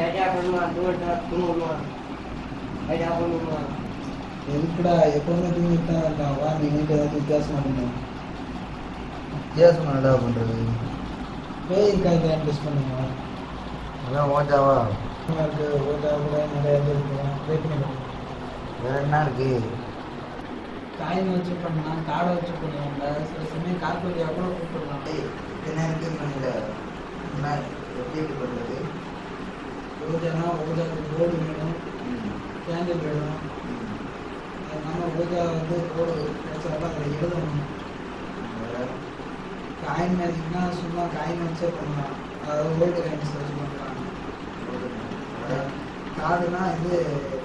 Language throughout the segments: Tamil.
ஐடியா பண்ணுவான் தூரத்தை தூங்குவான் ஐடியா பண்ணுவான் எதுக்குடா எப்பவுமே தூங்கிட்டு தான் இருக்கான் வா நீ நைட்டு ஏதாச்சும் வித்தியாசமா பண்ணுவோம் வித்தியாசமா என்னடா பண்றது பேய் இருக்காது டெஸ்ட் பண்ணுங்க அதான் ஓஜாவா இருக்கு ஓஜா கூட நிறைய இது இருக்கு ட்ரை பண்ணி பாருங்க வேற என்ன இருக்கு காயின் வச்சு பண்ணலாம் காடை வச்சு பண்ணுவாங்க சில சமயம் கார்பரியா கூட கூப்பிடலாம் ஏய், என்ன இருக்கு பண்ணல என்ன எப்படி இது பண்றது ஓஜானா ஓஜாவுக்கு போர்டு வேணும் கேண்டில் வேணும் அதனால ஓஜா வந்து போர்டு வச்சாலும் அதில் எழுதணும் வேற காயின் மேஜிக்னா சும்மா காயின் வச்சே பண்ணலாம் அதாவது ஓல்டு காயின்ஸ் வச்சு பண்ணலாம் வேற கார்டுனா இது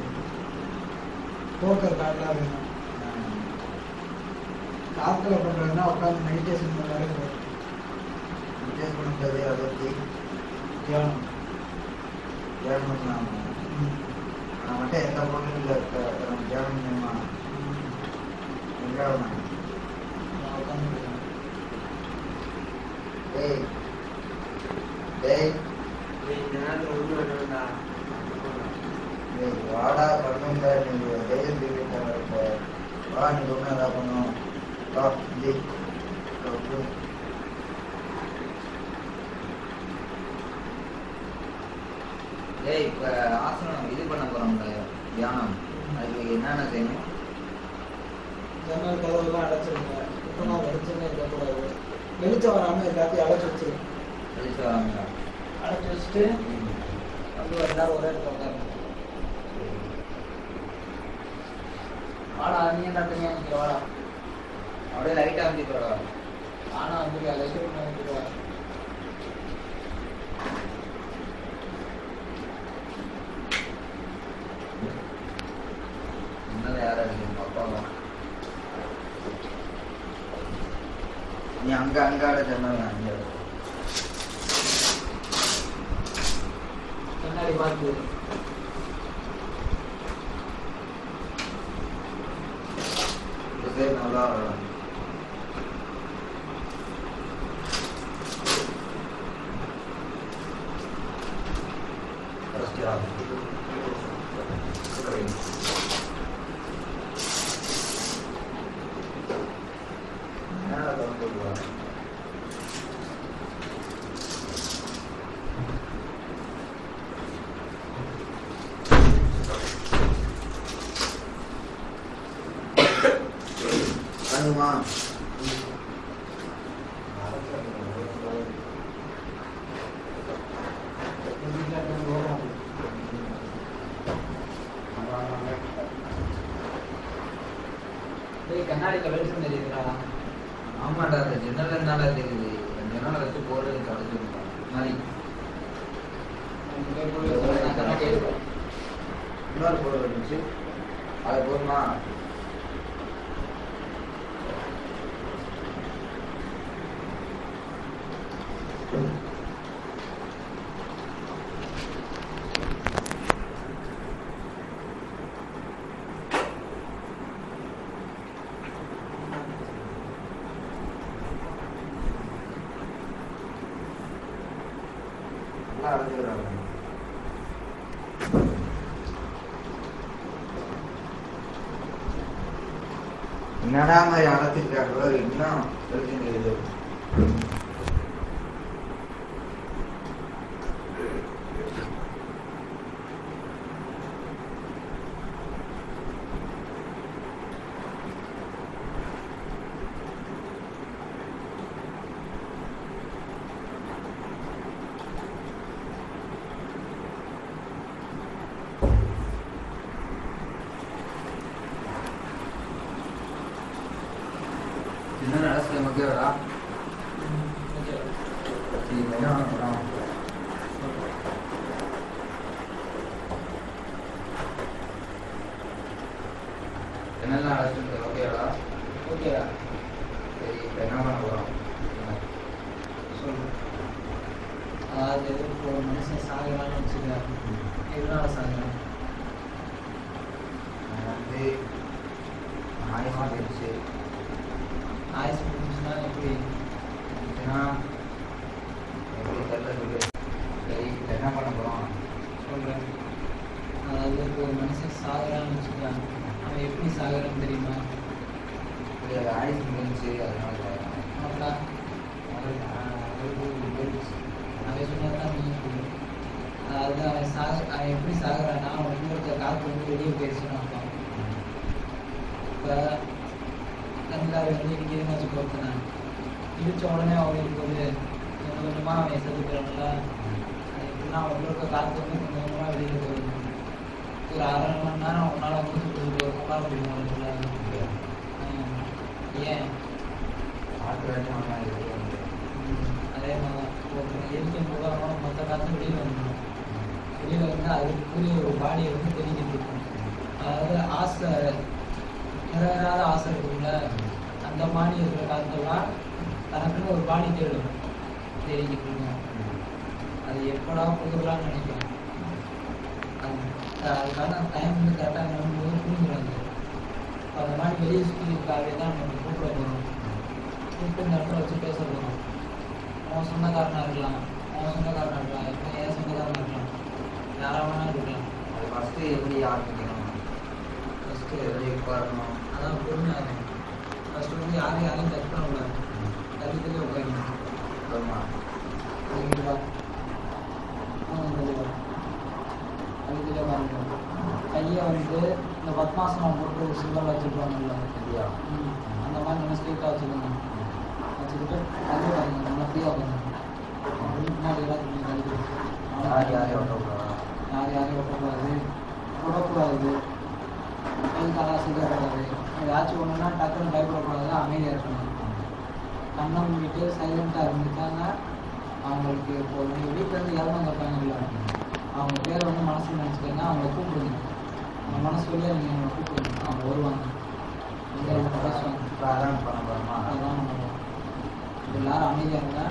போக்கர் கார்டெலாம் வேணும் காத்தில் பண்ணுறதுனா உட்காந்து மெடிடேஷன் பண்ணாலே போதும் வித்தியாசம் பண்ணுறது அதை பற்றி தியானம் தியானம் பண்ணலாம் ம். நான் மட்டும் எந்த பொருளும் இல்லை நம்ம தியானம் பண்ணுமா எங்கே நான் உட்காந்து டேய் டேய் இந்த நேரத்தில் ஒன்று வேணும்டா டேய் வாடா பண்ணுங்க நீங்க தைரியம் தூக்கிட்டு வா நீ ஒன்றும் எதாவது பண்ணும் வா ஜெய் ஏய் இப்ப ஆசனம் இது பண்ண போறோம்ல தியானம் அதுக்கு என்னென்ன செய்யணும் ஜன்னல் கதவுலாம் அடைச்சிருங்க சுத்தமாக வெளிச்சமே இருக்கக்கூடாது வெளிச்சம் வராமல் எல்லாத்தையும் அடைச்சி வச்சிருங்க கழிச்சு வராங்க அடைச்சி வச்சுட்டு அது எல்லாரும் ஒரே இடத்துல உட்காருங்க வாடா நீ என்ன தனியாக நிற்கிற வாடா அப்படியே லைட்டா வந்து போறா ஆனா வந்து லைட்டு நினைக்கிறா முன்னால யாரா இருக்கு உங்க அப்பாவா நீ அங்க அங்க ஆட சொன்னாங்க அங்க கண்ணாடி பார்த்து இந்த சைடு நல்லா ஆடலாம் ஃபர்ஸ்ட் ஆஃப் என்னடா தப்பு பண்ணுவா? பண்ணுமா டேய் கண்ணாடியில் வெளிச்சம் தெரியுதுடா ஆமாடா அந்த ஜன்னல் இருந்தால தெரியுது அந்த ஜன்னல் வச்சு போறது தொடச்சு மாதிரி நான் கண்ணாடி எடுப்பேன் இன்னொரு பொருள் இருந்துச்சு அது போதுமா நல்லா அழைச்சிக்கிறாங்க என்னடா மாதிரி அழைச்சிருக்காங்களோ இன்னும் தெரிஞ்சுக்கிறது ஜன்னல் அடைச்சு நமக்கே வரா சரி என்ன பண்ணலாம் ஜன்னல்லாம் அடைச்சிட்டு ஓகேடா ஓகேடா சரி இப்போ என்ன பண்ண போறோம் சொல்லு அதாவது இப்போ ஒரு மனுஷன் சாகலான்னு வச்சுக்கிறாரு எதனால சாகலாம் நான் வந்து ஆயுஷ் வந்துருச்சு ஆயுஸ் முடிஞ்சுன்னா எப்படி ஏன்னா எப்படி தெரியல சொல்லு சரி இப்ப என்ன பண்ண போறோம் சொல்லு அதனால உனக்குடா அவன் சொன்னதான் நீ சொல்லு அதாவது அவன் சாக அவன் எப்படி சாகுறான்னா அவன் இன்னொருத்த காற்று வந்து வெளியே போயிடுச்சுன்னு அர்த்தம் இப்போ கண்ணில் வந்து இடிக்கிறதுன்னு வச்சு போட்டுனேன் இடிச்ச உடனே அவனுக்கு வந்து கொஞ்சம் கொஞ்சமாக அவன் செத்து போயிடல எப்படின்னா அவன் இருக்க காற்று வந்து கொஞ்சம் கொஞ்சமாக வெளியே போயிடும் ஒரு அரை மணி நேரம் உன்னால் வந்து சுட்டு சுட்டு உட்கார முடியும் அவனுக்குள்ள ஏன் காற்று வேணும் ஆனால் இது அதே மாதிரி எரிக்கும் போது அவன் மொத்த காசும் வெளியில் வந்துடும் வெளியில் வந்து அதுக்குரிய ஒரு பாடியை வந்து தெரிஞ்சுட்டு இருக்கும் அதாவது ஆசை நிறைவேறாத ஆசை இருக்கும்ல அந்த பாடி இருக்கிற காலத்தெல்லாம் தனக்குன்னு ஒரு பாடி தேடும் தெரிஞ்சுட்டு இருக்கும் அது எப்படா புதுலான்னு நினைக்கும் அது அதுக்கான டைம் வந்து கரெக்டாக வரும்போது புரிஞ்சிடாது அந்த மாதிரி வெளியே சுற்றி இருக்காவே தான் நம்ம கூப்பிட போகிறோம் கூப்பிட்டு இந்த இடத்துல வச்சு பேச போகிறோம் அவன் சொந்தக்காரனா இருக்கலாம் அவன் சொந்தக்காரனா இருக்கலாம் இப்போ என் சொந்தக்காரனா இருக்கலாம் யாரா வேணா இருக்கலாம் அது ஃபஸ்ட்டு எப்படி ஆரம்பிக்கணும் ஃபஸ்ட்டு எப்படி உட்காரணும் அதான் பொறுமையாக இருக்கும் ஃபஸ்ட்டு வந்து யாரையும் யாரையும் டச் பண்ணக்கூடாது தள்ளி தள்ளி உட்காரணும் வருமா சரிங்களா தள்ளி தள்ளி உட்காரணும் கையை வந்து இந்த பத்மாசனம் போட்டு ஒரு சிம்பிள் வச்சுருப்பாங்கல்ல சரியா ம், அந்த மாதிரி நம்ம ஸ்ட்ரெயிட்டாக வச்சுக்கணும் வச்சுக்கிட்டு தள்ளி உட்காருங்க நல்லா ஃப்ரீயாக உட்காருங்க பின்னாடி எல்லாம் கொஞ்சம் தள்ளி யார் யாரையும் விட்டக்கூடாதா யார் யாரையும் விட்டக்கூடாது விடக்கூடாது கை காலா செய்யக்கூடாது ஏதாச்சும் ஒன்றுனா டக்குன்னு பயப்படக்கூடாது அமைதியாக இருக்கணும் கண்ணை மூடிட்டு சைலண்ட்டாக இருந்துட்டாங்க அவங்களுக்கு இப்போ நீங்கள் வீட்டிலேருந்து இறந்து கேட்பாங்கல்ல அவங்க பேரை வந்து மனசில் நினச்சிக்கங்க அவங்கள கூப்பிடுங்க அவங்க மனசு வழியாக நீங்கள் அவங்களை கூப்பிடுங்க அவங்க வருவாங்க இல்லை இவங்க பேசுவாங்க இப்போ அதான் பண்ண போகிறோமா அதான் பண்ணுவோம் எல்லாரும் அமைதியாக இருங்க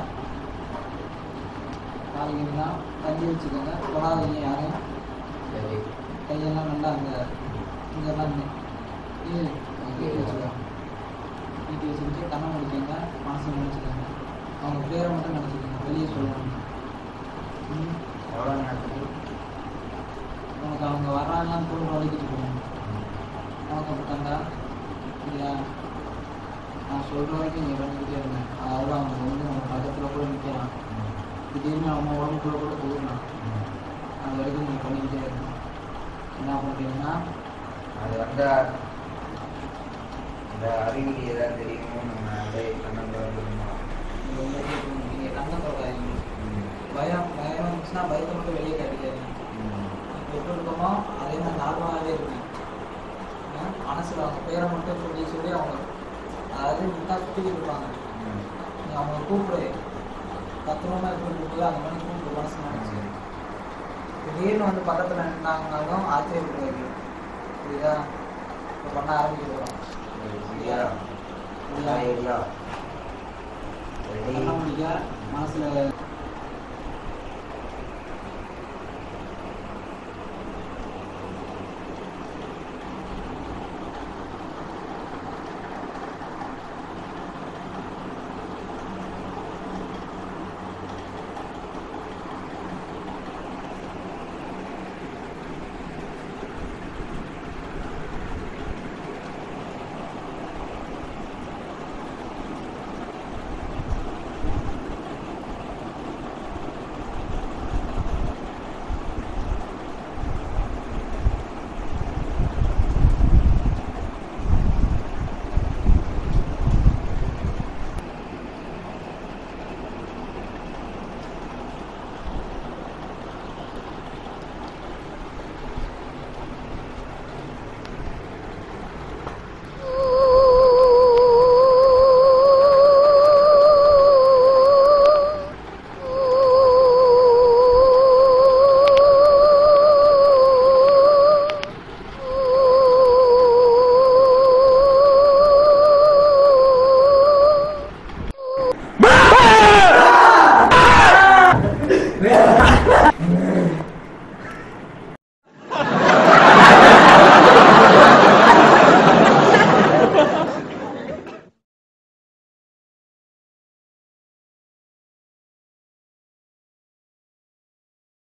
காலையிலா தண்ணி வச்சுக்கோங்க தொடாதீங்க யாரையும் சரி கையெல்லாம் நல்லா அந்த இங்கெல்லாம் நீட்டி வச்சுக்கோங்க நீட்டி வச்சுக்கிட்டு கண்ணை முடிக்கோங்க மனசை முடிச்சுக்கோங்க அவங்க பேரை மட்டும் நினச்சிக்கோங்க வெளியே சொல்லணும் ம். எவ்வளோ நேரத்துக்கு உனக்கு அவங்க வர்றாங்களான்னு தோல் வலிக்கிட்டு போகணும் உனக்கு அப்படித்தாண்டா இல்லையா நான் சொல்கிற வரைக்கும் நீ பண்ணிக்கிட்டே இருந்தேன் அதாவது அவங்க வந்து நம்ம பக்கத்தில் கூட நிற்கிறான் திடீர்னு அவங்க உடம்புக்குள்ள கூட போயிடலாம் அது வரைக்கும் நீங்கள் பண்ணிக்கிட்டே இருக்கணும் என்ன பண்ணுறீங்கன்னா அது வந்து இந்த அறிகுறி ஏதாவது தெரியுமோ நம்ம அப்படியே கண்ணன் திறந்துக்கணும் நீங்கள் கண்ணை தொடராதீங்க பயம் பயம் இருந்துச்சுன்னா பயத்தை மட்டும் வெளியே காட்டிக்காதீங்க இப்போ எப்படி இருக்கோமோ அதே மாதிரி நார்மலாகவே இருக்கு மனசில் அவங்க பேரை மட்டும் சொல்லி சொல்லி அவங்க அதாவது முட்டா சுற்றிக்கிட்டு இருப்பாங்க நீ அவங்கள கூப்பிடு பத்திரமா எப்படி கூப்பிடு அந்த மாதிரி கூப்பிடு மனசு நினச்சி திடீர்னு வந்து பக்கத்தில் நின்றாங்கனாலும் ஆச்சரியப்படுவாங்க புரியுதா இப்போ பண்ண ஆரம்பிக்கிறோம் சரியா சரியா ரெடி கண்ண முடிக்க மனசில்